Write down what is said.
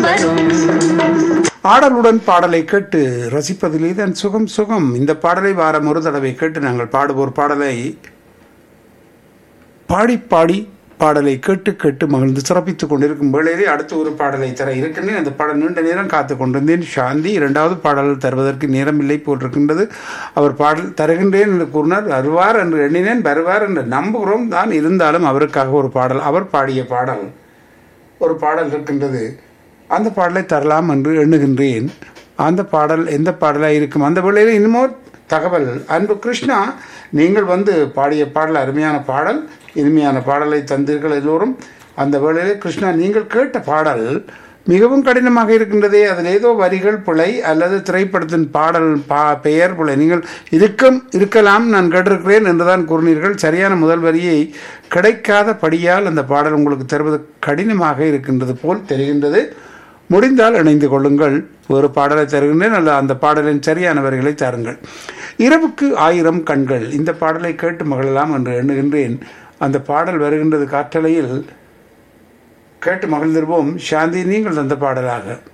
வரும் ஆடலுடன் பாடலை கேட்டு ரசிப்பதிலே தான் சுகம் சுகம் இந்த பாடலை வாரம் ஒரு தடவை கேட்டு நாங்கள் பாடுவோர் பாடலை பாடி பாடி பாடலை கேட்டு கேட்டு மகிழ்ந்து சிறப்பித்துக் கொண்டிருக்கும் வேளையிலே அடுத்து ஒரு பாடலை தர இருக்கின்றேன் அந்த பாடல் நீண்ட நேரம் காத்து கொண்டிருந்தேன் சாந்தி இரண்டாவது பாடல் தருவதற்கு நேரமில்லை போல் இருக்கின்றது அவர் பாடல் தருகின்றேன் என்று கூறினார் வருவார் என்று எண்ணினேன் வருவார் என்று நம்புகிறோம் தான் இருந்தாலும் அவருக்காக ஒரு பாடல் அவர் பாடிய பாடல் ஒரு பாடல் இருக்கின்றது அந்த பாடலை தரலாம் என்று எண்ணுகின்றேன் அந்த பாடல் எந்த பாடலாக இருக்கும் அந்த வேளையில் இன்னுமோ தகவல் அன்பு கிருஷ்ணா நீங்கள் வந்து பாடிய பாடல் அருமையான பாடல் இனிமையான பாடலை தந்தீர்கள் எல்லோரும் அந்த வேளையில் கிருஷ்ணா நீங்கள் கேட்ட பாடல் மிகவும் கடினமாக இருக்கின்றதே அதில் ஏதோ வரிகள் பிழை அல்லது திரைப்படத்தின் பாடல் பா பெயர் பிழை நீங்கள் இருக்கும் இருக்கலாம் நான் கேட்டிருக்கிறேன் என்றுதான் கூறினீர்கள் சரியான முதல் வரியை கிடைக்காத படியால் அந்த பாடல் உங்களுக்கு தருவது கடினமாக இருக்கின்றது போல் தெரிகின்றது முடிந்தால் இணைந்து கொள்ளுங்கள் ஒரு பாடலை தருகின்றேன் அல்ல அந்த பாடலின் சரியான வரிகளை தாருங்கள் இரவுக்கு ஆயிரம் கண்கள் இந்த பாடலை கேட்டு மகிழலாம் என்று எண்ணுகின்றேன் அந்த பாடல் வருகின்றது காற்றலையில் கேட்டு மகிழ்ந்திருப்போம் சாந்தி நீங்கள் தந்த பாடலாக